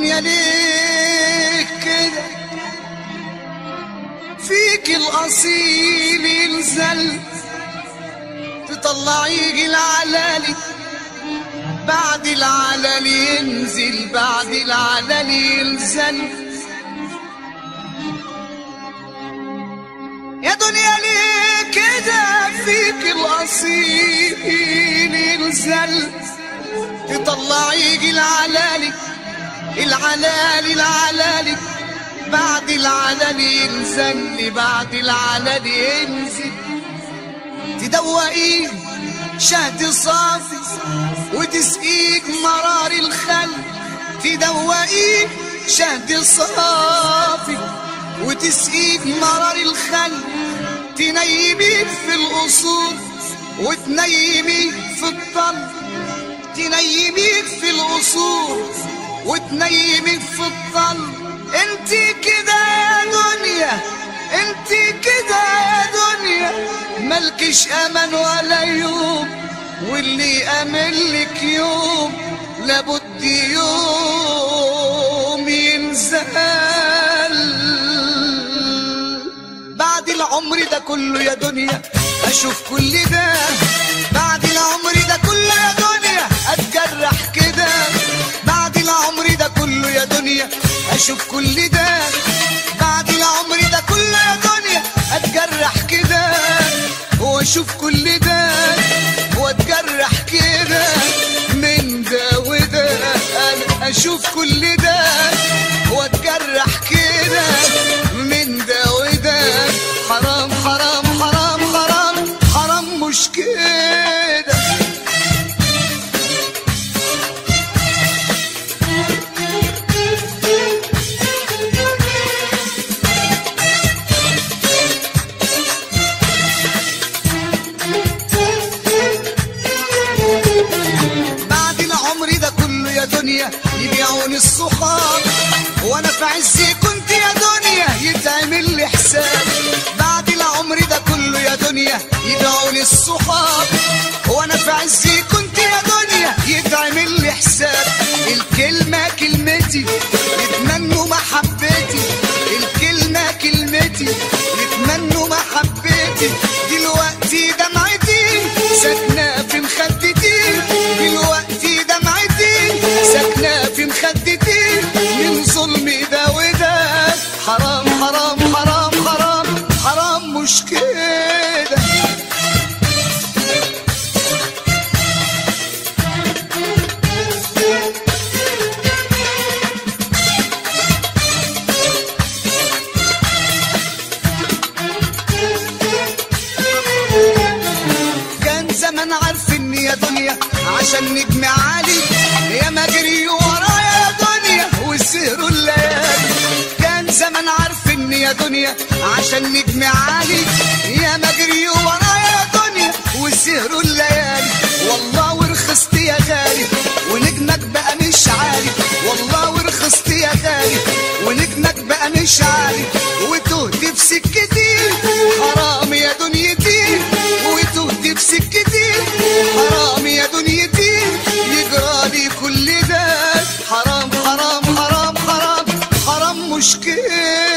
دنيا ليك كده فيك الأصيل ينزل تطلع يجي العلالي بعد العلل ينزل بعد العلل ينزل يا دنيا ليه كده فيك الأصيل ينزل تطلع يجي العلالي العلالي العلالي بعد العلل ينزل بعد العلل ينزل تدوقيه شهد صافي وتسقيك مرار الخل تدوقيه شهد صافي وتسقيك مرار الخل تنيميك في القصور وتنيميك في الطل تنيميك في القصور وتنيميك في الطل انت كده يا دنيا انت كده يا دنيا ملكش امان ولا يوم واللي امن لك يوم لابد يوم ينزل بعد العمر ده كله يا دنيا اشوف كل ده بعد العمر ده كله يا دنيا اتجرح كده بعد العمر ده كله يا دنيا اشوف كل ده بعد العمر ده كله يا دنيا اتجرح كده واشوف كل ده واتجرح كده من ده وده انا اشوف كل ده واتجرح كده من ده وده حرام حرام حرام حرام حرام مش كده بعد العمر ده كله يا دنيا يبيعوني الصحاب وانا في عزي كنت يا دنيا يتعمل لي حساب بعد العمر ده كله يا دنيا يبيعوني الصحاب وانا في عزي كنت يا دنيا يتعمل لي حساب الكلمة كلمتي يتمنوا محبتي الكلمة كلمتي يتمنوا محبتي دلوقتي دمعتي ساكنة في مخدتي دلوقتي دمعتي ساكنة في مخدتي من ظلم ده وده حرام حرام حرام حرام حرام مش كده كان زمان عارف اني يا دنيا عشان نجم عالي يا ما جري ورايا يا دنيا وسهروا الليالي كان زمان عارف اني يا دنيا عشان نجم عالي يا ما جري ورايا يا دنيا وسهروا الليالي والله ورخصت يا غالي ونجمك بقى مش عالي والله ورخصت يا غالي ونجمك بقى مش عالي وتهت في سكتي حرام يا دنيتي وتهت في سكتي حرام يا دنيتي يجرالي كل ده حرام حرام حرام حرام حرام مش كده